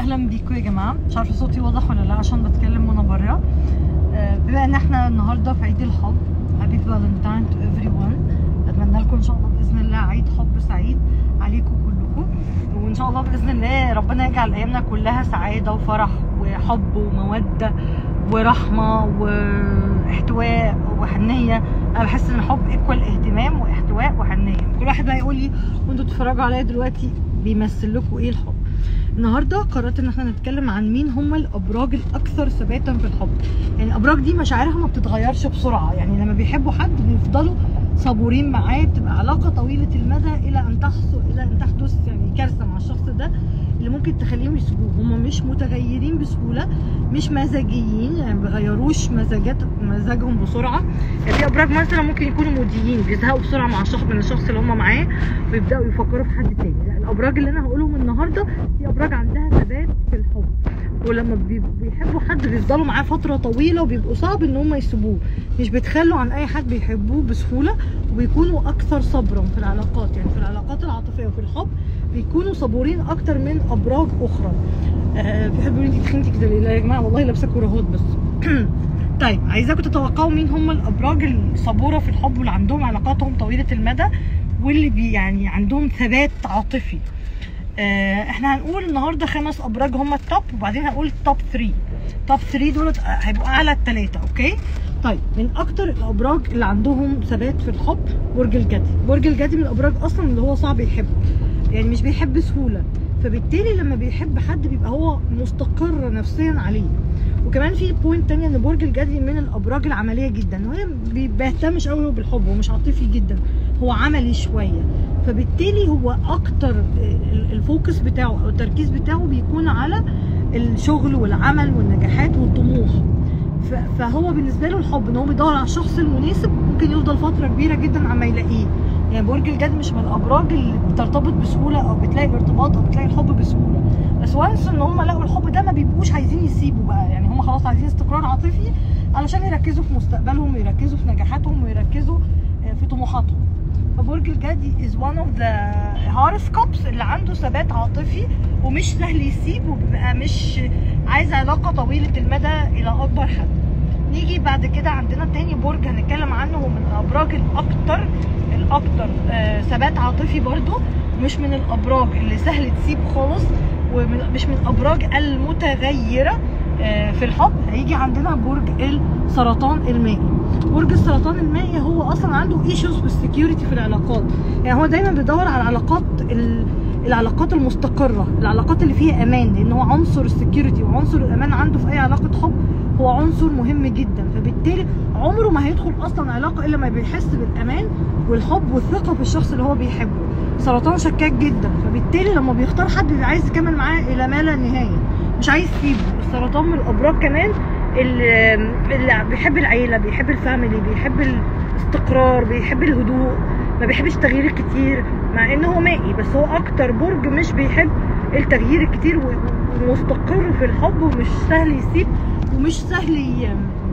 اهلا بيكم يا جماعه مش عارفه صوتي واضح ولا لا عشان بتكلم وانا بره آه، بما ان احنا النهارده في عيد الحب هابي فالنتاين تو ايفري ون اتمنى لكم ان شاء الله باذن الله عيد حب سعيد عليكم كلكم وان شاء الله باذن الله ربنا يجعل ايامنا كلها سعاده وفرح وحب وموده ورحمه واحتواء وحنيه انا بحس ان الحب ايكوال اهتمام واحتواء وحنيه كل واحد بقى يقول لي وانتوا بتتفرجوا عليا دلوقتي بيمثل لكم ايه الحب النهارده قررت ان احنا نتكلم عن مين هم الابراج الاكثر ثباتا في الحب يعني الابراج دي مشاعرها ما بتتغيرش بسرعه يعني لما بيحبوا حد بيفضلوا صبورين معاه بتبقى علاقه طويله المدى الى ان تحصل الى ان تحدث يعني كارثه مع الشخص ده اللي ممكن تخليهم يسيبوه هم مش متغيرين بسهوله مش مزاجيين يعني ما بيغيروش مزاجات مزاجهم بسرعه يعني في ابراج مثلا ممكن يكونوا موديين بيزهقوا بسرعه مع الشخص من الشخص اللي هم معاه ويبداوا يفكروا في حد تاني لا الابراج اللي انا هقولهم النهارده في ابراج عندها ثبات في الحب ولما بي- بيحبوا حد بيفضلوا معاه فتره طويله وبيبقوا صعب ان هم يسيبوه مش بيتخلوا عن اي حد بيحبوه بسهوله وبيكونوا اكثر صبرا في العلاقات يعني في العلاقات العاطفيه وفي الحب بيكونوا صبورين اكتر من ابراج اخرى آه في حد بيقول لي انت تخنتي كده ليه لا يا جماعه والله لابسه كراهات بس طيب عايزاكم تتوقعوا مين هم الابراج الصبوره في الحب واللي عندهم علاقاتهم طويله المدى واللي بي يعني عندهم ثبات عاطفي آه، احنا هنقول النهارده خمس ابراج هم التوب وبعدين هنقول توب 3 توب 3 دولت هيبقوا اعلى الثلاثه اوكي طيب من اكتر الابراج اللي عندهم ثبات في الحب برج الجدي برج الجدي من الابراج اصلا اللي هو صعب يحب يعني مش بيحب بسهوله فبالتالي لما بيحب حد بيبقى هو مستقر نفسيا عليه وكمان في بوينت تانية ان برج الجدي من الابراج العمليه جدا وهي بي- بيهتمش قوي هو بالحب هو مش عاطفي جدا هو عملي شويه فبالتالي هو اكتر ال- الفوكس بتاعه او التركيز بتاعه بيكون على الشغل والعمل والنجاحات والطموح ف- فهو بالنسبه له الحب ان هو بيدور على الشخص المناسب ممكن يفضل فتره كبيره جدا عما يلاقيه يعني برج الجد مش من الابراج اللي بترتبط بسهوله او بتلاقي الارتباط او بتلاقي الحب بسهوله بس وانس ان هم لقوا الحب ده ما بيبقوش عايزين يسيبوا بقى يعني هم خلاص عايزين استقرار عاطفي علشان يركزوا في مستقبلهم ويركزوا في نجاحاتهم ويركزوا آه، في طموحاتهم فبرج الجدي is one of the horoscopes اللي عنده ثبات عاطفي ومش سهل يسيب وبيبقى مش عايز علاقة طويلة المدى إلى أكبر حد نيجي بعد كده عندنا تاني برج هنتكلم عنه هو من الأبراج الأكتر الأكتر آه، ثبات عاطفي برضو مش من الأبراج اللي سهل تسيب خالص ومش من الأبراج المتغيرة آه، في الحب هيجي عندنا برج السرطان المائي برج السرطان المائي هو اصلا عنده ايشوز بالسكيورتي في العلاقات يعني هو دايما بيدور على العلاقات ال- العلاقات المستقره العلاقات اللي فيها امان لان هو عنصر السكيورتي وعنصر الامان عنده في اي علاقه حب هو عنصر مهم جدا فبالتالي عمره ما هيدخل اصلا علاقه الا ما بيحس بالامان والحب والثقه في الشخص اللي هو بيحبه سرطان شكاك جدا فبالتالي لما بيختار حد بيبقى عايز يكمل معاه الى ما لا نهايه مش عايز يسيبه السرطان من الابراج كمان اللي اللي بيحب العيله بيحب الفاميلي بيحب الاستقرار بيحب الهدوء ما بيحبش التغيير الكتير مع ان هو مائي بس هو اكتر برج مش بيحب التغيير الكتير و- ومستقر في الحب ومش سهل يسيب ومش سهل ي...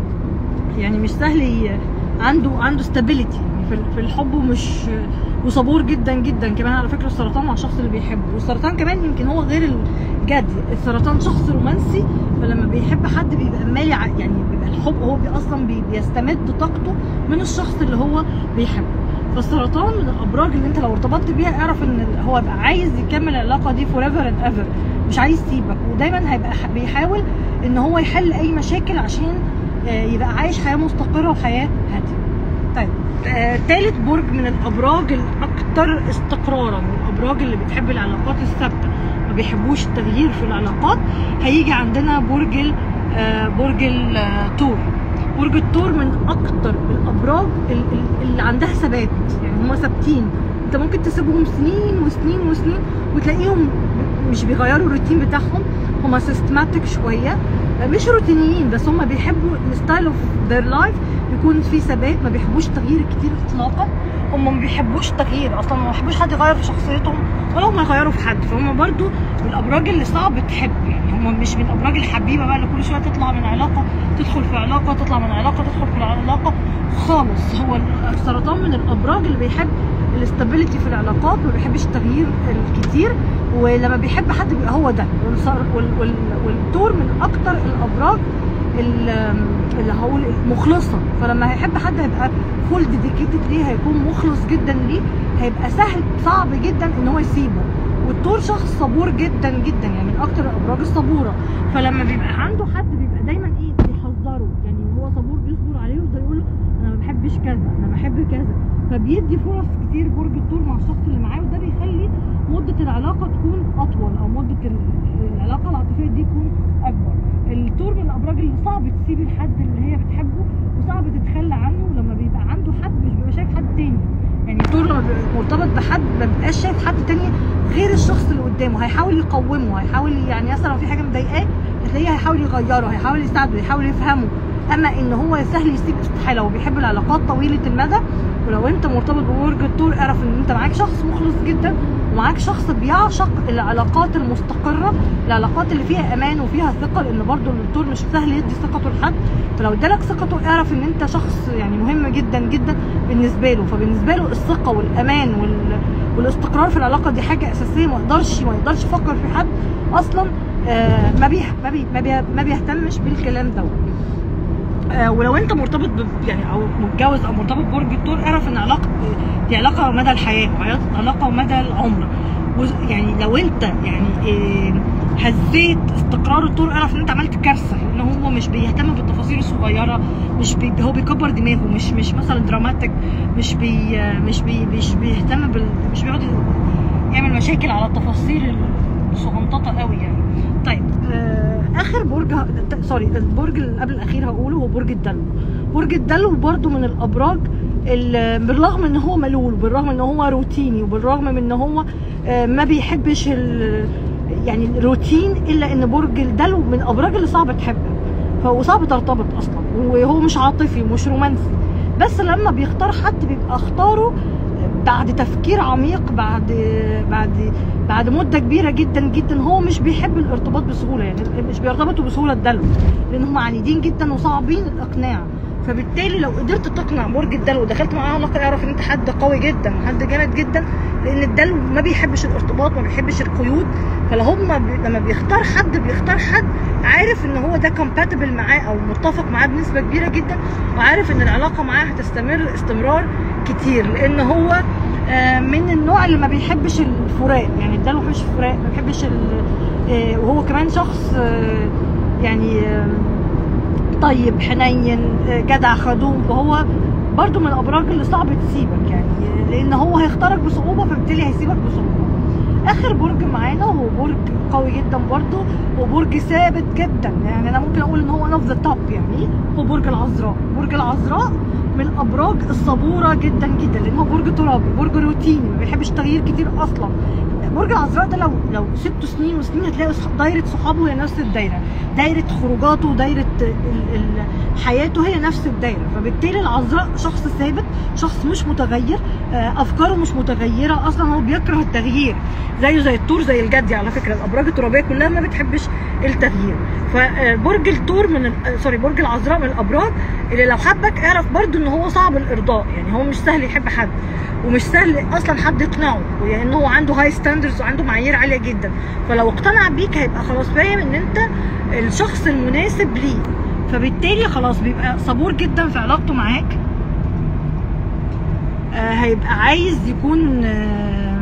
يعني مش سهل ي... عنده عنده ستابيليتي في ال- في الحب ومش وصبور جدا جدا كمان على فكره السرطان مع الشخص اللي بيحبه والسرطان كمان يمكن هو غير الجدي السرطان شخص رومانسي فلما بيحب حد بيبقى مالي ع- يعني بيبقى الحب هو بي اصلا بي بيستمد طاقته من الشخص اللي هو بيحبه فالسرطان من الابراج اللي انت لو ارتبطت بيها اعرف ان ال- هو بقى عايز يكمل العلاقه دي فور ايفر اند ايفر مش عايز يسيبك ودايما هيبقى ح- بيحاول ان هو يحل اي مشاكل عشان آه، يبقى عايش حياه مستقره وحياه هاديه طيب آه، تالت برج من الابراج الاكثر استقرارا من الابراج اللي بتحب العلاقات الثابته ما بيحبوش التغيير في العلاقات هيجي عندنا برج ال- آه، برج الثور برج الثور من اكتر الابراج ال- ال- اللي عندها ثبات يعني هم ثابتين انت ممكن تسيبهم سنين وسنين وسنين وتلاقيهم مش بيغيروا الروتين بتاعهم هم سيستماتيك شويه مش روتينيين بس هم بيحبوا الستايل اوف ذير لايف يكون في ثبات ما بيحبوش التغيير الكتير اطلاقا هم ما بيحبوش التغيير اصلا ما بيحبوش حد يغير في شخصيتهم ولا هم يغيروا في حد فهم برضو من الابراج اللي صعب تحب يعني هم مش من الابراج الحبيبه بقى اللي كل شويه تطلع من علاقه تدخل في علاقه تطلع من علاقه تدخل في علاقه خالص هو السرطان من الابراج اللي بيحب الاستابيليتي في العلاقات ما بيحبش التغيير الكتير ولما بيحب حد بيبقى هو ده والص- وال- وال- والدور من اكتر الابراج ال- اللي هقول مخلصه فلما هيحب حد هيبقى فول ديديكيتد ليه هيكون مخلص جدا ليه هيبقى سهل صعب جدا ان هو يسيبه والدور شخص صبور جدا جدا يعني من اكتر الابراج الصبوره فلما بيبقى عنده حد بيبقى دايما ايه بيحذره يعني هو صبور بيصبر عليه ويفضل يقول له انا ما بحبش كذا انا بحب كذا فبيدي فرص كتير برج الثور مع الشخص اللي معاه وده بيخلي مده العلاقه تكون اطول او مده ال- العلاقه العاطفيه دي تكون اكبر الثور من الابراج اللي صعب تسيب الحد اللي هي بتحبه وصعب تتخلى عنه لما بيبقى عنده حد مش بيبقى شايف حد تاني يعني الثور لما بيبقى مرتبط بحد ما بيبقاش شايف حد تاني غير الشخص اللي قدامه هيحاول يقومه هيحاول يعني مثلا لو في حاجه مضايقاه هتلاقيه هيحاول يغيره هيحاول يساعده هيحاول يفهمه اما ان هو سهل يسيب استحاله وبيحب العلاقات طويله المدى ولو انت مرتبط ببرج الثور اعرف ان انت معاك شخص مخلص جدا ومعاك شخص بيعشق العلاقات المستقره العلاقات اللي فيها امان وفيها ثقه لان برضو الثور مش سهل يدي ثقته لحد فلو ادالك ثقته اعرف ان انت شخص يعني مهم جدا جدا بالنسبه له فبالنسبه له الثقه والامان وال والاستقرار في العلاقه دي حاجه اساسيه ما يقدرش ما يقدرش يفكر في حد اصلا آه ما بيه ما بيه ما, بيه ما بيهتمش بالكلام دوت آه ولو انت مرتبط ب يعني او متجوز او مرتبط ببرج الثور اعرف ان علاقه دي علاقه مدى الحياه علاقه مدى العمر و- يعني لو انت يعني آه هزيت استقرار الطور اعرف ان انت عملت كارثه لان هو مش بيهتم بالتفاصيل الصغيره مش بي هو بيكبر دماغه مش مش مثلا دراماتيك مش بي مش بي مش بيهتم بال مش بيقعد يعمل مشاكل على التفاصيل الصغنططه قوي يعني طيب آه اخر برج ه- سوري البرج اللي قبل الاخير هقوله هو برج الدلو برج الدلو برضو من الابراج اللي بالرغم ان هو ملول وبالرغم ان هو روتيني وبالرغم من ان هو آه، ما بيحبش ال- يعني الروتين الا ان برج الدلو من الابراج اللي صعب تحبها فهو صعب ترتبط اصلا وهو مش عاطفي ومش رومانسي بس لما بيختار حد بيبقى اختاره بعد تفكير عميق بعد بعد بعد مده كبيره جدا جدا هو مش بيحب الارتباط بسهوله يعني مش بيرتبطوا بسهوله الدلو لان هم عنيدين جدا وصعبين الاقناع فبالتالي لو قدرت تقنع برج الدلو ودخلت معاه علاقه اعرف ان انت حد قوي جدا حد جامد جدا لان الدلو ما بيحبش الارتباط ما بيحبش القيود فلهم بي... لما بيختار حد بيختار حد عارف ان هو ده كومباتبل معاه او متفق معاه بنسبه كبيره جدا وعارف ان العلاقه معاه هتستمر استمرار كتير لان هو آه، من النوع اللي ما بيحبش الفراق يعني الدلو ما بيحبش الفراق ما بيحبش ال- آه، وهو كمان شخص آه، يعني آه، طيب حنين آه، جدع خدوم فهو برضو من الابراج اللي صعب تسيبك يعني آه، لان هو هيختارك بصعوبه فبالتالي هيسيبك بصعوبه اخر برج معانا هو برج قوي جدا برضو وبرج ثابت جدا يعني انا ممكن اقول ان هو اوف ذا توب يعني هو برج العذراء برج العذراء من الابراج الصبوره جدا جدا لان هو برج ترابي برج روتيني ما بيحبش تغيير كتير اصلا برج العذراء ده لو لو سبته سنين وسنين هتلاقي صح- دايره صحابه هي نفس الدايره دايره خروجاته ودايره ال- ال- حياته هي نفس الدايره فبالتالي العذراء شخص ثابت شخص مش متغير آه، افكاره مش متغيره اصلا هو بيكره التغيير زيه زي الطور زي الجدي على فكره الابراج الترابيه كلها ما بتحبش التغيير فبرج الثور من ال- آه، سوري برج العذراء من الابراج اللي لو حبك اعرف برضو ان هو صعب الارضاء يعني هو مش سهل يحب حد ومش سهل اصلا حد يقنعه لان هو عنده هاي ستاندرز وعنده معايير عاليه جدا فلو اقتنع بيك هيبقى خلاص فاهم ان انت الشخص المناسب ليه فبالتالي خلاص بيبقى صبور جدا في علاقته معاك آه هيبقى عايز يكون آه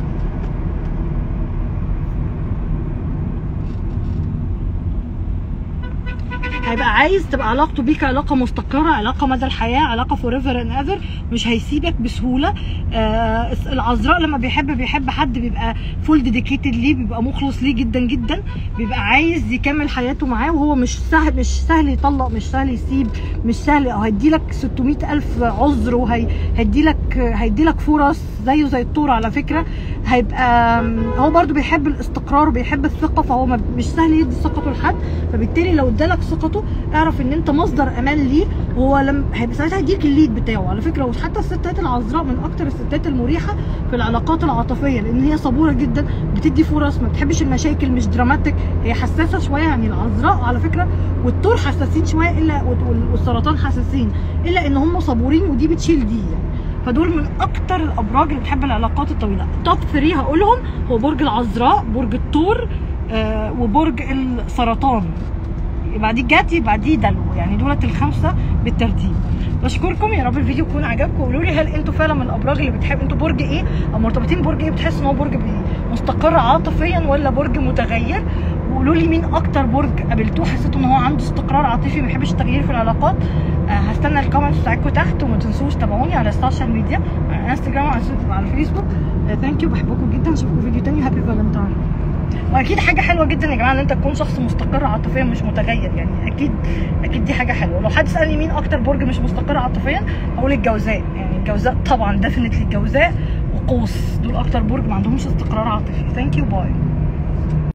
هيبقى عايز تبقى علاقته بيك علاقه مستقره علاقه مدى الحياه علاقه فور ايفر اند ايفر مش هيسيبك بسهوله آه العذراء لما بيحب بيحب حد بيبقى فول ديديكيتد ليه بيبقى مخلص ليه جدا جدا بيبقى عايز يكمل حياته معاه وهو مش سهل مش سهل يطلق مش سهل يسيب مش سهل او هيدي لك 600 الف عذر وهيدي لك هيدي لك فرص زيه زي الطور على فكره هيبقى هو برضو بيحب الاستقرار وبيحب الثقه فهو ما- مش سهل يدي ثقته لحد فبالتالي لو ادالك ثقته اعرف ان انت مصدر امان ليه وهو لم هيبقى ساعتها هيديك الليد بتاعه على فكره وحتى الستات العذراء من اكتر الستات المريحه في العلاقات العاطفيه لان هي صبوره جدا بتدي فرص ما بتحبش المشاكل مش دراماتيك هي حساسه شويه يعني العذراء على فكره والطور حساسين شويه الا وال- والسرطان حساسين الا ان هم صبورين ودي بتشيل دي يعني فدول من اكتر الابراج اللي بتحب العلاقات الطويله توب 3 هقولهم هو برج العذراء برج الثور آه وبرج السرطان بعديه جاتي بعديه دلو يعني دولت الخمسه بالترتيب بشكركم يا رب الفيديو يكون عجبكم قولوا لي هل انتوا فعلا من الابراج اللي بتحب انتوا برج ايه او مرتبطين برج ايه بتحسوا ان هو برج بي- مستقر عاطفيا ولا برج متغير وقولوا لي مين اكتر برج قابلتوه حسيتوا ان هو عنده استقرار عاطفي ما بيحبش التغيير في العلاقات آه هستنى الكومنتس بتاعتكم تحت وما تنسوش تابعوني على السوشيال ميديا على انستجرام وعلى على الفيسبوك ثانك يو بحبكم جدا اشوفكم فيديو تاني هابي فالنتاين واكيد حاجه حلوه جدا يا جماعه ان انت تكون شخص مستقر عاطفيا مش متغير يعني اكيد اكيد دي حاجه حلوه لو حد سالني مين اكتر برج مش مستقر عاطفيا هقول الجوزاء يعني الجوزاء طبعا ديفنتلي الجوزاء وقوس دول اكتر برج ما عندهمش استقرار عاطفي ثانك يو باي